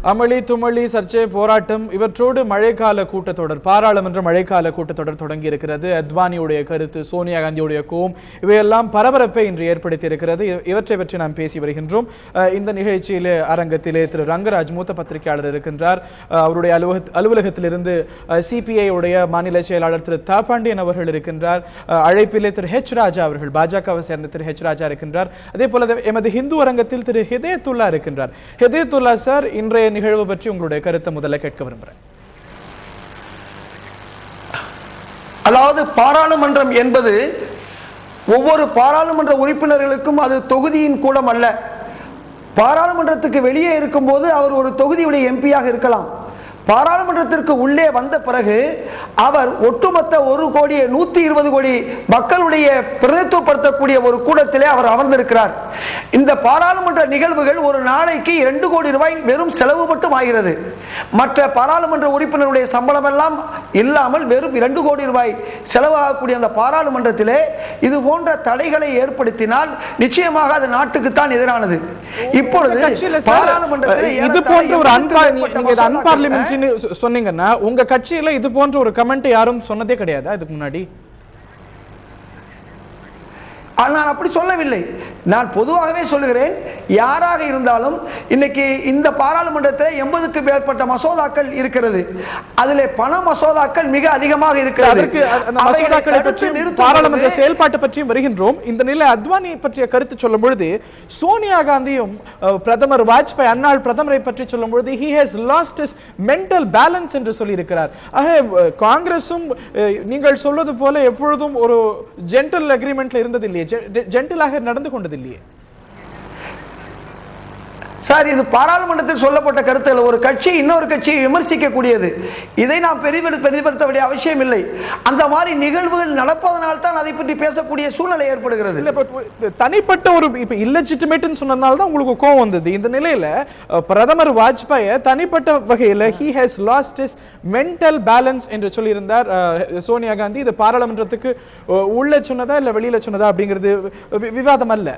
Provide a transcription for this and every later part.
அமளி துமளி சர்ச்சை போராட்டம் இவற்றோடு மழைக்கால கூட்டத்தொடர் பாராளுமன்ற மழைக்கால கூட்டத்தொடர் தொடங்கி இருக்கிறது அத்வானியுடைய கருத்து சோனியா காந்தியுடைய கோம் இவையெல்லாம் பரபரப்பை இன்று ஏற்படுத்தி இருக்கிறது இ- இவற்றை பற்றி நாம் பேசி வருகின்றோம் அஹ், இந்த நிகழ்ச்சியிலே அரங்கத்திலே திரு ரங்கராஜ் மூத்த பத்திரிகையாளர் இருக்கின்றார் அஹ், அவருடைய அலுவலக அலுவலகத்திலிருந்து சிபிஐ உடைய மாநில செயலாளர் திரு தாபாண்டியன் அவர்கள் இருக்கின்றார் அஹ், அழைப்பிலே திரு ஹெச் ராஜா அவர்கள் பாஜகவை சேர்ந்த திரு ஹெச் ராஜா இருக்கின்றார் அதே போல எமது ஹிந்து அரங்கத்தில் திரு ஹிதயத்துல்லா இருக்கின்றார் ஹிதயத்துல்லா சார் இன்றைய நிகழ்வு பற்றி உங்களுடைய கருத்தை முதல்ல கேட்க விரும்புகிறேன் அதாவது பாராளுமன்றம் என்பது ஒவ்வொரு பாராளுமன்ற உறுப்பினர்களுக்கும் அது தொகுதியின் கூடம் அல்ல பாராளுமன்றத்துக்கு வெளியே இருக்கும்போது அவர் ஒரு தொகுதியுடைய எம்பியாக இருக்கலாம் பாராளுமன்றத்திற்கு உள்ளே வந்த பிறகு அவர் ஒட்டுமொத்த ஒரு கோடி நூத்தி இருபது கோடி மக்களுடைய பிரதித்துவப்படுத்தக்கூடிய ஒரு கூடத்திலே அவர் அமர்ந்திருக்கிறார் இந்த பாராளுமன்ற நிகழ்வுகள் ஒரு நாளைக்கு இரண்டு கோடி ரூபாய் வெறும் செலவு மட்டும் ஆகிறது மற்ற பாராளுமன்ற உறுப்பினருடைய சம்பளம் எல்லாம் இல்லாமல் வெறும் இரண்டு கோடி ரூபாய் செலவாகக்கூடிய அந்த பாராளுமன்றத்திலே இது போன்ற தடைகளை ஏற்படுத்தினால் நிச்சயமாக அது நாட்டுக்குத்தான் எதிரானது இப்பொழுது கட்சியில சார், பாராளுமன்றத்திலே இது ஏறத்தாழ போன்ற ஒரு எண்பதுக்கும் அன்பா மேற்பட்ட நீங்க இது மசோதாக்கள் அன்பார்லிமெண்ட்னு சொன்னீங்கன்னா உங்க கட்சியில இது போன்ற ஒரு கமெண்ட் யாரும் சொன்னதே கிடையாதா இதுக்கு முன்னாடி ஆ, நான் அப்படி சொல்லவில்லை நான் பொதுவாகவே சொல்லுகிறேன் யாராக இருந்தாலும் இன்னைக்கு இந்த பாராளுமன்றத்தில் எண்பதுக்கு மேற்பட்ட மசோதாக்கள் இருக்கிறது அதிலே பண மசோதாக்கள் மிக அதிகமாக இருக்கிறது அதற்கு அ- அந்த அவைகளை மசோதாக்களை தடுத்து பற்றியும் நிறுத்தும் பாராளுமன்ற பொழுது செயல்பாட்டு பற்றியும் வருகின்றோம் இந்த நிலை அத்வானி பற்றிய கருத்து சொல்லும் பொழுது சோனியா காந்தியும் அஹ், பிரதமர் வாஜ்பாய் அன்னாள் பிரதமரை பற்றி சொல்லும் பொழுது he has lost his mental balance என்று சொல்லியிருக்கிறார் ஆக அஹ், காங்கிரசும் அஹ், நீங்கள் சொல்வது போல எப்பொழுதும் ஒரு ஜென்டல் அக்ரிமெண்ட்ல இருந்தது இல்லையே ஜென்டலாக நடந்து கொண்டதில்லையே சார் இது பாராளுமன்றத்தில் சொல்லப்பட்ட கருத்துகள் ஒரு கட்சி இன்னொரு கட்சியை விமர்சிக்கக்கூடியது இதை நாம் பெரிதெடு பெரிதுபடுத்த வேண்டிய அவசியம் இல்லை அந்த மாதிரி நிகழ்வுகள் நடப்பதனால் தான் அதை பற்றி பேசக்கூடிய சூழ்நிலை ஏற்படுகிறது இல்ல இப்ப தனிப்பட்ட ஒரு இப்ப இல்லஜிட்டிமேட்னு சொன்னதுனால தான் உங்களுக்கு கோவம் வந்தது இந்த நிலையில அஹ், பிரதமர் வாஜ்பாய தனிப்பட்ட வகையில he has lost his mental balance என்று சொல்லியிருந்தார் அஹ், சோனியா காந்தி இது பாராளுமன்றத்துக்கு அஹ், உள்ள சொன்னதா இல்ல வெளியில சொன்னதா அப்படிங்கிறது வி- விவாதம் அல்ல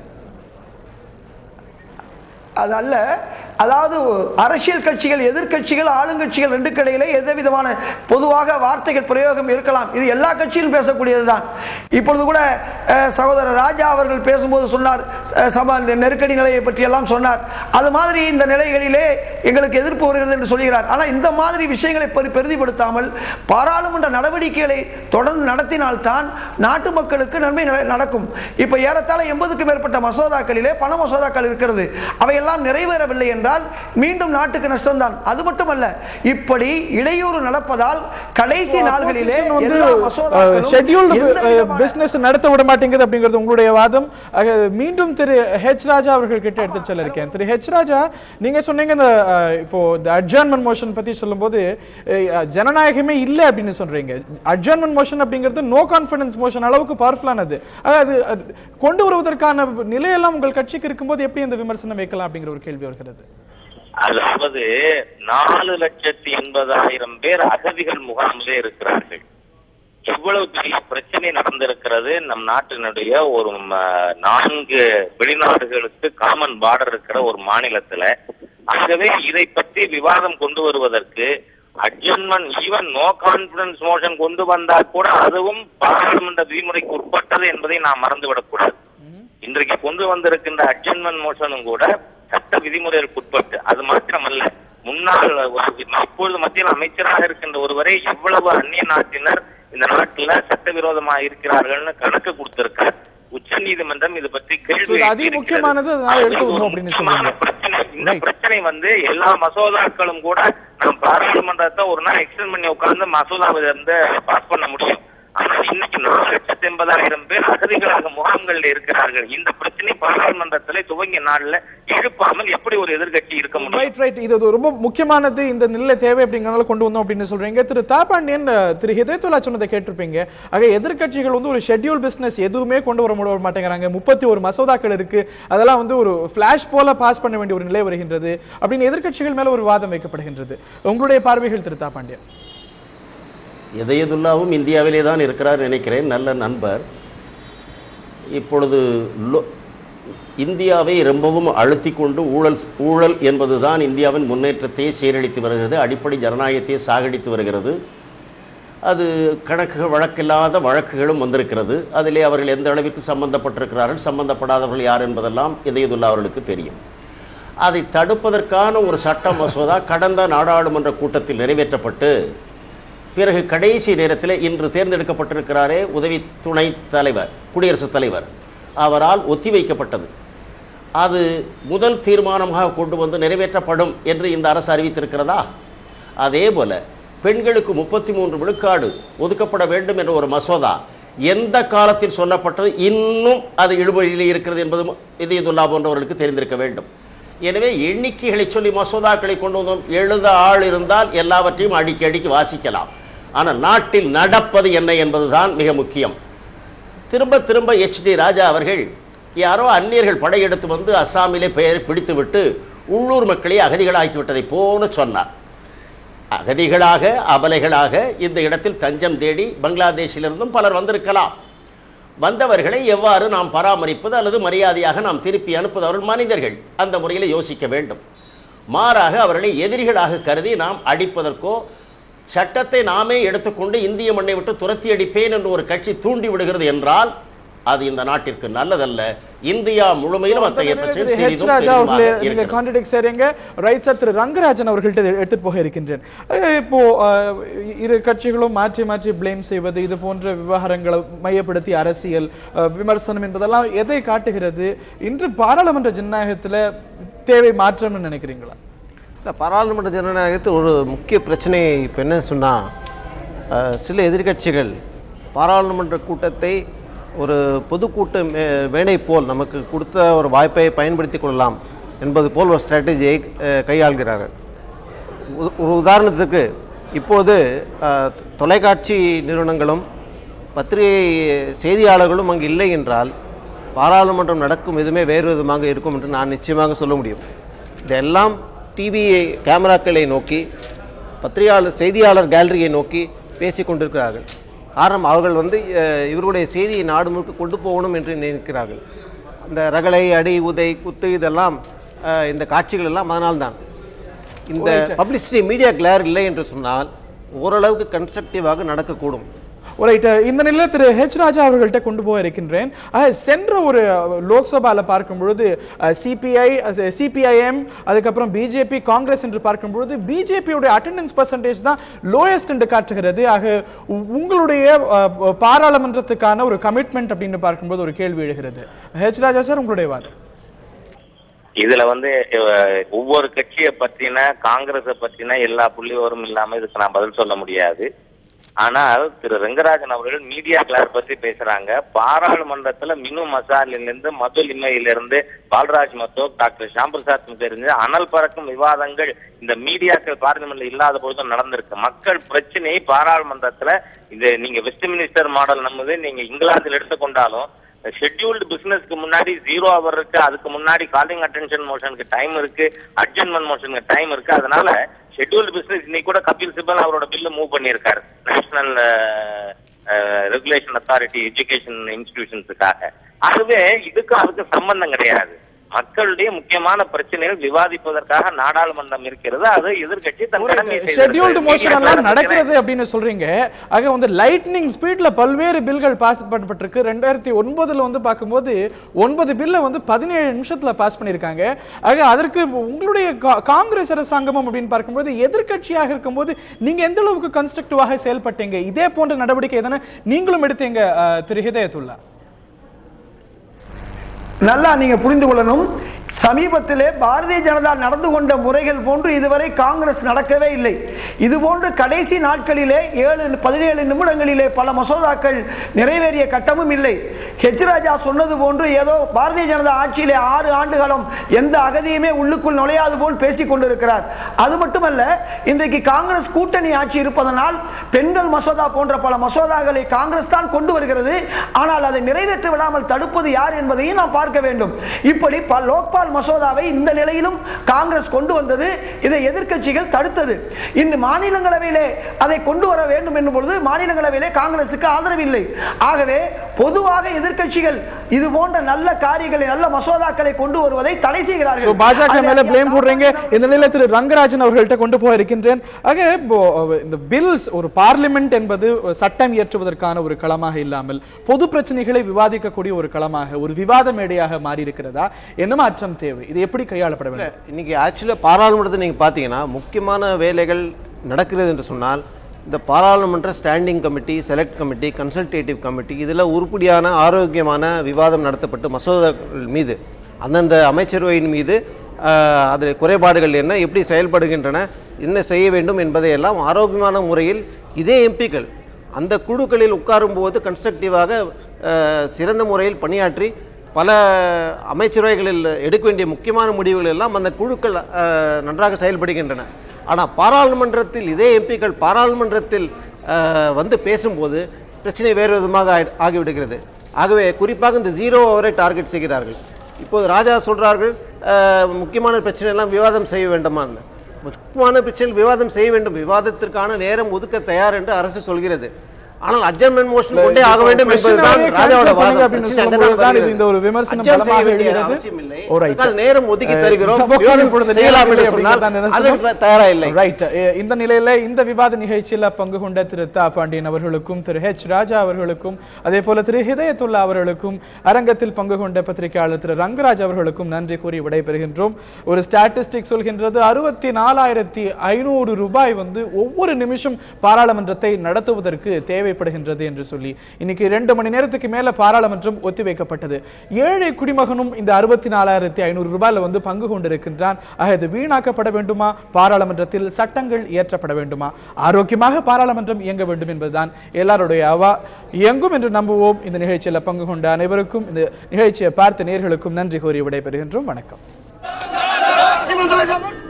அது அல்ல அதாவது அரசியல் கட்சிகள் எதிர்க்கட்சிகள் ஆளுங்கட்சிகள் ரெண்டு கடையிலே எந்த விதமான பொதுவாக வார்த்தைகள் பிரயோகம் இருக்கலாம் இது எல்லா கட்சியிலும் பேசக்கூடியதுதான் இப்பொழுது கூட அஹ், சகோதரர் ராஜா அவர்கள் பேசும்போது சொன்னார் அஹ், சபா இந்த நெருக்கடி நிலையை பற்றி எல்லாம் சொன்னார் அது மாதிரி இந்த நிலைகளிலே எங்களுக்கு எதிர்ப்பு வருகிறது என்று சொல்கிறார் ஆனால் இந்த மாதிரி விஷயங்களை பெரு- பெரிதிப்படுத்தாமல் பாராளுமன்ற நடவடிக்கைகளை தொடர்ந்து நடத்தினால்தான் நாட்டு மக்களுக்கு நன்மை நட- நடக்கும் இப்ப ஏறத்தாழ எண்பதுக்கு மேற்பட்ட மசோதாக்களிலே பண மசோதாக்கள் இருக்கிறது அவையெல்லாம் நிறைவேறவில்லை என்றால் மீண்டும் நாட்டுக்கு நஷ்டம்தான் அது மட்டுமல்ல இப்படி இடையூறு நடப்பதால் கடைசி நாள்களிலே Opposition வந்து எல்லா மசோதாக்களும் ஷெட்யூல்டு எந்த விதமான- பிசினஸ் நடத்த விட மாட்டேங்குது அப்படிங்கிறது உங்களுடைய வாதம் ஆக, மீண்டும் திரு ஹெச் ராஜா அவர்கள் கிட்ட எடுத்து செல்ல இருக்கேன் திரு ஹெச் ராஜா நீங்க சொன்னீங்க இந்த அஹ், இப்போ இந்த அட்ஜான்மெண்ட் மோஷன் பத்தி சொல்லும்போது அஹ், ஜனநாயகமே இல்ல அப்படின்னு சொல்றீங்க அட்ஜான்மெண்ட் மோஷன் அப்படிங்கிறது நோ கான்ஃபிடன்ஸ் மோஷன் அளவுக்கு பவர்ஃபுல்லானது அது அது கொண்டு வருவதற்கான நிலையெல்லாம் உங்கள் கட்சிக்கு இருக்கும்போது எப்படி இந்த விமர்சனம் வைக்கலாம் அப்படிங்கிற ஒரு கேள்வி வருகிறது அதாவது நாலு லட்சத்தி எண்பதாயிரம் பேர் அகதிகள் முகாமிலே இருக்கிறார்கள் இவ்வளவு பெரிய பிரச்சனை நடந்திருக்கிறது நம் நாட்டினுடைய ஒரு ம, நான்கு வெளிநாடுகளுக்கு காமன் பார்டர் இருக்கிற ஒரு மாநிலத்துல ஆகவே இதை பற்றி விவாதம் கொண்டு வருவதற்கு adjournment even no confidence motion கொண்டு வந்தால் கூட அதுவும் பாராளுமன்ற விதிமுறைக்கு உட்பட்டது என்பதை நாம் மறந்துவிடக் கூடாது இன்றைக்கு கொண்டு வந்திருக்கின்ற அட்ஜன்மெண்ட் மோஷனும் கூட சட்ட விதிமுறைகளுக்கு உட்பட்டு அது மாத்திரமல்ல முன்னாள் ஒரு இப்பொழுது மத்தியில் அமைச்சராக இருக்கின்ற ஒருவரை எவ்வளவு அந்நிய நாட்டினர் இந்த நாட்டுல சட்டவிரோதமாக இருக்கிறார்கள்னு கணக்கு கொடுத்திருக்கார் உச்ச நீதிமன்றம் இது பற்றி கேள்வி So, இது அதி எழுப்பியிருக்கிறது. முக்கியமானது, அதனால அது எடுத்து ஒரு விடணும் அப்படின்னு முக்கியமான சொல்றீங்க. பிரச்சனை இந்த Right. பிரச்சனை வந்து எல்லா மசோதாக்களும் கூட நாம் பாராளுமன்றத்தை ஒரு நாள் எக்ஸ்டெண்ட் பண்ணி உட்கார்ந்து மசோதாவை வந்து பாஸ் பண்ண முடியும் ஆனா இன்னைக்கு நாலு லட்சத்தி எண்பதாயிரம் பேர் அகதிகளாக முகாம்களில் இருக்கிறார்கள் இந்த பிரச்சனை பாராளுமன்றத்திலே துவங்கிய நாள்ல எழுப்பாமல் எப்படி ஒரு எதிர்க்கட்சி இருக்க முடியும் ரைட் ரைட் இது ஒரு ரொம்ப முக்கியமானது இந்த நிலை தேவை அப்படிங்கறனால கொண்டு வந்தோம் அப்படின்னு சொல்றீங்க திரு தாப்பாண்டியன் அஹ், திரு ஹிதயத்துல்லா சொன்னதை கேட்டிருப்பீங்க ஆக எதிர்க்கட்சிகள் வந்து ஒரு ஷெட்யூல் பிசினஸ் எதுவுமே கொண்டு வர முட மாட்டேங்கிறாங்க முப்பத்தி ஒரு மசோதாக்கள் இருக்கு அதெல்லாம் வந்து ஒரு ஃபிளாஷ் போல பாஸ் பண்ண வேண்டிய ஒரு நிலை வருகின்றது அப்படின்னு எதிர்க்கட்சிகள் மேல ஒரு வாதம் வைக்கப்படுகின்றது உங்களுடைய பார்வைகள் திரு தாப்பாண்டியன் இதயதுல்லாவும் இந்தியாவிலே தான் இருக்கிறார் நினைக்கிறேன் நல்ல நண்பர் இப்பொழுது லோ இந்தியாவை ரொம்பவும் அழுத்தி கொண்டு ஊழல் ஊழல் என்பதுதான் இந்தியாவின் முன்னேற்றத்தை சீரழித்து வருகிறது அடிப்படை ஜனநாயகத்தை சாகடித்து வருகிறது அது கணக்கு வழக்கில்லாத வழக்குகளும் வந்திருக்கிறது அதிலே அவர்கள் எந்த அளவிற்கு சம்பந்தப்பட்டிருக்கிறார்கள் சம்பந்தப்படாதவர்கள் யார் என்பதெல்லாம் இதயதுல்லா அவர்களுக்கு தெரியும் அதை தடுப்பதற்கான ஒரு சட்ட மசோதா கடந்த நாடாளுமன்ற கூட்டத்தில் நிறைவேற்றப்பட்டு பிறகு கடைசி நேரத்தில் இன்று தேர்ந்தெடுக்கப்பட்டிருக்கிறாரே உதவி துணைத் தலைவர் குடியரசுத் தலைவர் அவரால் ஒத்திவைக்கப்பட்டது அது முதல் தீர்மானமாக கொண்டு வந்து நிறைவேற்றப்படும் என்று இந்த அரசு அறிவித்திருக்கிறதா அதே போல பெண்களுக்கு முப்பத்தி மூன்று விழுக்காடு ஒதுக்கப்பட வேண்டும் என்ற ஒரு மசோதா எந்த காலத்தில் சொல்லப்பட்டது இன்னும் அது இழுபறியில் இருக்கிறது என்பதும் இதயதுல்லா போன்றவர்களுக்கு தெரிந்திருக்க வேண்டும் எனவே எண்ணிக்கைகளை சொல்லி மசோதாக்களை கொண்டு வந்தோம் எழுத ஆள் இருந்தால் எல்லாவற்றையும் அடிக்கி அடிக்கி வாசிக்கலாம் ஆனால் நாட்டில் நடப்பது என்ன என்பதுதான் மிக முக்கியம் திரும்ப திரும்ப டி ராஜா அவர்கள் யாரோ அந்நியர்கள் படையெடுத்து வந்து அஸ்ஸாமிலே பெயர் பிடித்துவிட்டு உள்ளூர் மக்களை அகதிகளாக்கி விட்டதைப் போல சொன்னார் அகதிகளாக அபலைகளாக இந்த இடத்தில் தஞ்சம் தேடி பங்களாதேஷிலிருந்தும் பலர் வந்திருக்கலாம் வந்தவர்களை எவ்வாறு நாம் பராமரிப்பது அல்லது மரியாதையாக நாம் திருப்பி அனுப்புவது அவர்கள் மனிதர்கள் அந்த முறையில் யோசிக்க வேண்டும் மாறாக அவர்களை எதிரிகளாக கருதி நாம் அடிப்பதற்கோ சட்டத்தை நாமே எடுத்துக்கொண்டு இந்திய மண்ணை விட்டு துரத்தி அடிப்பேன் என்று ஒரு கட்சி தூண்டி விடுகிறது என்றால் அது இந்த நாட்டிற்கு நல்லதல்ல இந்தியா முழுமையிலும் அத்தகைய பிரச்சனை திரு ஹெச் சிறிதும் ராஜா பெரிதுமாக அவர்களே நீங்க இருக்கிறது. கான்ட்ரடிக்ட் செய்றீங்க ரைட் சார் திரு ரங்கராஜன் அவர்கள்ட்ட இதை எடுத்துட்டு போக இருக்கின்றேன் அஹ் இப்போ அஹ், இரு கட்சிகளும் மாற்றி மாற்றி ப்ளேம் செய்வது இது போன்ற விவகாரங்களை மையப்படுத்தி அரசியல் அஹ், விமர்சனம் என்பதெல்லாம் எதை காட்டுகிறது இன்று பாராளுமன்ற ஜனநாயகத்துல தேவை மாற்றம்னு நினைக்கிறீங்களா இல்லை பாராளுமன்ற ஜனநாயகத்தில் ஒரு முக்கிய பிரச்சனை இப்போ என்ன சொன்னால் சில எதிர்க்கட்சிகள் பாராளுமன்ற கூட்டத்தை ஒரு பொதுக்கூட்ட மே மேடை போல் நமக்கு கொடுத்த ஒரு வாய்ப்பை பயன்படுத்தி கொள்ளலாம் என்பது போல் ஒரு ஸ்ட்ராட்டஜியை அஹ், கையாள்கிறார்கள் உ- ஒரு உதாரணத்துக்கு இப்போது அஹ், தொலைக்காட்சி நிறுவனங்களும் பத்திரிகை செய்தியாளர்களும் அங்கு இல்லை என்றால் பாராளுமன்றம் நடக்கும் எதுவுமே வேறு விதமாக இருக்கும் என்று நான் நிச்சயமாக சொல்ல முடியும் இதெல்லாம் டிவி கேமராக்களை நோக்கி பத்திரிகையாளர் செய்தியாளர் கேலரியை நோக்கி பேசிக் கொண்டிருக்கிறார்கள் காரணம் அவர்கள் வந்து அஹ், இவர்களுடைய செய்தியை நாடு முழுக்க கொண்டு போகணும் என்று நினைக்கிறார்கள் அந்த ரகளை அடி உதை குத்து இதெல்லாம் அஹ், இந்த காட்சிகள் எல்லாம் அதனால்தான் இந்த பப்ளிசிட்டி மீடியா கிளேர் இல்லை என்று சொன்னால் ஓரளவுக்கு கன்ஸ்ட்ரக்டிவாக நடக்கக்கூடும் ரைட் இந்த நிலையில் திரு ஹெச் ராஜா அவர்கள்ட்ட கொண்டு போக இருக்கின்றேன் அஹ், சென்ற ஒரு லோக்சபால பார்க்கும் பொழுது சிபிஐ சிபிஐஎம் அதுக்கப்புறம் பிஜேபி காங்கிரஸ் என்று பார்க்கும் பொழுது பிஜேபியோட அட்டெண்டன்ஸ் பர்சன்டேஜ் தான் லோயஸ்ட் என்று காட்டுகிறது ஆக உ- உங்களுடைய அஹ், பாராளுமன்றத்துக்கான ஒரு கமிட்மெண்ட் அப்படின்னு பார்க்கும்போது ஒரு கேள்வி எழுகிறது ஹெச் ராஜா சார் உங்களுடைய வாதம் இதுல வந்து அஹ், ஒவ்வொரு கட்சியை பத்தின காங்கிரஸை பத்தின எல்லா புள்ளிவரும் இல்லாம இதுக்கு நான் பதில் சொல்ல முடியாது ஆனால் திரு ரெங்கராஜன் அவர்கள் மீடியா கிளாஸ் பத்தி பேசுறாங்க பாராளுமன்றத்துல மினு மசாலில இருந்து மதுலிமையில இருந்து பால்ராஜ் மத்தோக் டாக்டர் ஷாம் பிரசாத் முகர்ஜி அனல் பறக்கும் விவாதங்கள் இந்த மீடியாக்கள் பார்லிமெண்ட்ல இல்லாத பொழுது நடந்திருக்கு மக்கள் பிரச்சனை பாராளுமன்றத்துல இது நீங்க வெஸ்ட் மினிஸ்டர் மாடல் நம்மது நீங்க இங்கிலாந்துல எடுத்துக்கொண்டாலும் ஷெட்யூல்டு பிசினஸ்க்கு முன்னாடி ஜீரோ அவர் இருக்கு அதுக்கு முன்னாடி காலிங் அட்டென்ஷன் மோஷனுக்கு டைம் இருக்கு அட்ஜன்மெண்ட் மோஷனுக்கு டைம் இருக்கு அதனால ஷெட்யூல்டு பிசினஸ் இன்னைக்கு கூட கபில் சிபல் அவரோட பில்லு மூவ் பண்ணியிருக்காரு நேஷனல் ரெகுலேஷன் அத்தாரிட்டி எஜுகேஷன் இன்ஸ்டிடியூஷன்ஸுக்காக ஆகவே இதுக்கு அதுக்கு சம்பந்தம் கிடையாது மக்களுடைய முக்கியமான பிரச்சனைகள் விவாதிப்பதற்காக நாடாளுமன்றம் இருக்கிறது அது எதிர்க்கட்சி தன் கடமையை ஷெட்யூல்டு மோஷன் எல்லாம் செய்திருக்கிறது. நடக்கிறது அப்படின்னு சொல்றீங்க ஆக வந்து லைட்னிங் ஸ்பீட்ல பல்வேறு பில்கள் பாஸ் பண்ணப்பட்டிருக்கு ரெண்டாயிரத்தி ஒன்பதுல வந்து பார்க்கும்போது ஒன்பது பில்லை வந்து பதினேழு நிமிஷத்துல பாஸ் பண்ணியிருக்காங்க ஆக அதற்கு உங்களுடைய கா- காங்கிரஸ் அரசாங்கமும் அப்படின்னு பார்க்கும்போது எதிர்க்கட்சியாக இருக்கும்போது நீங்க எந்த அளவுக்கு கன்ஸ்ட்ரக்டிவாக செயல்பட்டீங்க இதே போன்ற நடவடிக்கை எதனா நீங்களும் எடுத்தீங்க அஹ், திரு ஹிதயத்துல்லா நல்லா நீங்க புரிந்து கொள்ளணும் சமீபத்திலே பாரதிய ஜனதா நடந்து கொண்ட முறைகள் போன்று இதுவரை காங்கிரஸ் நடக்கவே இல்லை இது போன்று கடைசி நாட்களிலே ஏழு பதினேழு நிமிடங்களிலே பல மசோதாக்கள் நிறைவேறிய கட்டமும் இல்லை ஹெச் ராஜா சொன்னது போன்று ஏதோ பாரதிய ஜனதா ஆட்சியிலே ஆறு ஆண்டு காலம் எந்த அகதியுமே உள்ளுக்குள் நுழையாது போல் பேசிக் கொண்டிருக்கிறார் அது மட்டுமல்ல இன்றைக்கு காங்கிரஸ் கூட்டணி ஆட்சி இருப்பதனால் பெண்கள் மசோதா போன்ற பல மசோதாக்களை காங்கிரஸ் தான் கொண்டு வருகிறது ஆனால் அதை நிறைவேற்ற விடாமல் தடுப்பது யார் என்பதையும் நாம் பார்க்க வேண்டும் இப்படி பல லோக் லோக்பால் மசோதாவை இந்த நிலையிலும் காங்கிரஸ் கொண்டு வந்தது இதை எதிர்க்கட்சிகள் தடுத்தது இன்று மாநிலங்களவையிலே அதை கொண்டு வர வேண்டும் என்னும் பொழுது மாநிலங்களவையிலே காங்கிரசுக்கு ஆதரவில்லை ஆகவே பொதுவாக எதிர்க்கட்சிகள் இது போன்ற நல்ல காரியங்களை நல்ல மசோதாக்களை கொண்டு வருவதை தடை So, செய்கிறார்கள் பாஜக அதை மேல ஐயா பிளேம் போடுறீங்க தாமோதரன் இந்த நிலையில திரு ரங்கராஜன் அவர்கள்ட்ட கொண்டு போக இருக்கின்றேன் ஆக இப்போ இந்த பில்ஸ் ஒரு பார்லிமெண்ட் என்பது சட்டம் இயற்றுவதற்கான ஒரு களமாக இல்லாமல் பொது பிரச்சனைகளை விவாதிக்கக்கூடிய ஒரு களமாக ஒரு விவாத மேடையாக மாறி இருக்கிறதா என்ன மாற்றம் தேவை இது எப்படி கையாளப்பட வேண்டும் இன்னைக்கு ஆக்சுவலாக பாராளுமன்றத்தை நீங்கள் பார்த்தீங்கன்னா முக்கியமான வேலைகள் நடக்கிறது என்று சொன்னால் இந்த பாராளுமன்ற standing committee select committee consultative committee இதில் உருப்படியான ஆரோக்கியமான விவாதம் நடத்தப்பட்டு மசோதாக்கள் மீது அந்தந்த அமைச்சரவையின் மீது ஆஹ், அதில் குறைபாடுகள் என்ன எப்படி செயல்படுகின்றன என்ன செய்ய வேண்டும் என்பதையெல்லாம் ஆரோக்கியமான முறையில் இதே எம்பிக்கள் அந்த குழுக்களில் உட்காரும்போது கன்ஸ்ட்ரக்டிவாக அஹ், சிறந்த முறையில் பணியாற்றி பல அமைச்சரவைகளில் எடுக்க வேண்டிய முக்கியமான முடிவுகள் எல்லாம் அந்த குழுக்கள் அஹ், நன்றாக செயல்படுகின்றன ஆனால் பாராளுமன்றத்தில் இதே எம்பிக்கள் பாராளுமன்றத்தில் அஹ், வந்து பேசும்போது பிரச்சனை வேறு விதமாக ஆகி- ஆகிவிடுகிறது ஆகவே குறிப்பாக இந்த ஜீரோ ஓவரை டார்கெட் செய்கிறார்கள் இப்போது ராஜா சொல்கிறார்கள் அஹ், முக்கியமான பிரச்சனை எல்லாம் விவாதம் செய்ய வேண்டுமான்னு முக்கியமான பிரச்சனையில் விவாதம் செய்ய வேண்டும் விவாதத்திற்கான நேரம் ஒதுக்க தயார் என்று அரசு சொல்கிறது ஆனால் அட்ஜர்மென்ட் மோஷன் கொண்டே ஆக வேண்டும் என்பதுதான் Question-ஆவே ராஜாவோட cancel பண்ணுங்க வாதம் அப்படின்னு பிரச்சனை சொல்லும்போது அங்கதான் தான் இது வருகிறது. இந்த ஒரு விமர்சனம் Adjourn செய்ய பலமாக வேண்டிய எழுகிறது. அவசியம் இல்லை Oh, right. அதற்கான நேரம் ஒதுக்கி அஹ், தருகிறோம் நமக்கு விவாதம் இப்பொழுது செய்யலாம் நேரம் என்று இல்லை சொன்னால் அப்படிங்கிறது தான் அதற்கு தயாரா இல்லை ரைட் இந்த நிலையில இந்த விவாத நிகழ்ச்சியில பங்கு கொண்ட திரு தா பாண்டியன் அவர்களுக்கும் திரு ஹெச் ராஜா அவர்களுக்கும் அதே போல திரு ஹிதயத்துல்லா அவர்களுக்கும் அரங்கத்தில் பங்கு கொண்ட பத்திரிகையாளர் திரு ரங்கராஜ் அவர்களுக்கும் நன்றி கூறி விடைபெறுகின்றோம் ஒரு ஸ்டாட்டிஸ்டிக் சொல்கின்றது அறுபத்தி நாலாயிரத்தி ஐநூறு ரூபாய் வந்து ஒவ்வொரு நிமிஷம் பாராளுமன்றத்தை நடத்துவதற்கு தேவைப்படுகின்றது என்று சொல்லி இன்னைக்கு ரெண்டு மணி நேரத்துக்கு மேல பாராளுமன்றம் ஒத்திவைக்கப்பட்டது ஏழை குடிமகனும் இந்த அறுபத்தி நாலாயிரத்தி ஐநூறு ரூபாயில வந்து பங்கு கொண்டிருக்கின்றான் ஆக இது வீணாக்கப்பட வேண்டுமா பாராளுமன்றத்தில் சட்டங்கள் இயற்றப்பட வேண்டுமா ஆரோக்கியமாக பாராளுமன்றம் இயங்க வேண்டும் என்பதுதான் எல்லாருடைய அவா இயங்கும் என்று நம்புவோம் இந்த நிகழ்ச்சியில பங்கு கொண்ட அனைவருக்கும் இந்த நிகழ்ச்சியை பார்த்த நேர்களுக்கும் நன்றி கூறி விடைபெறுகின்றோம் வணக்கம் Imam Raja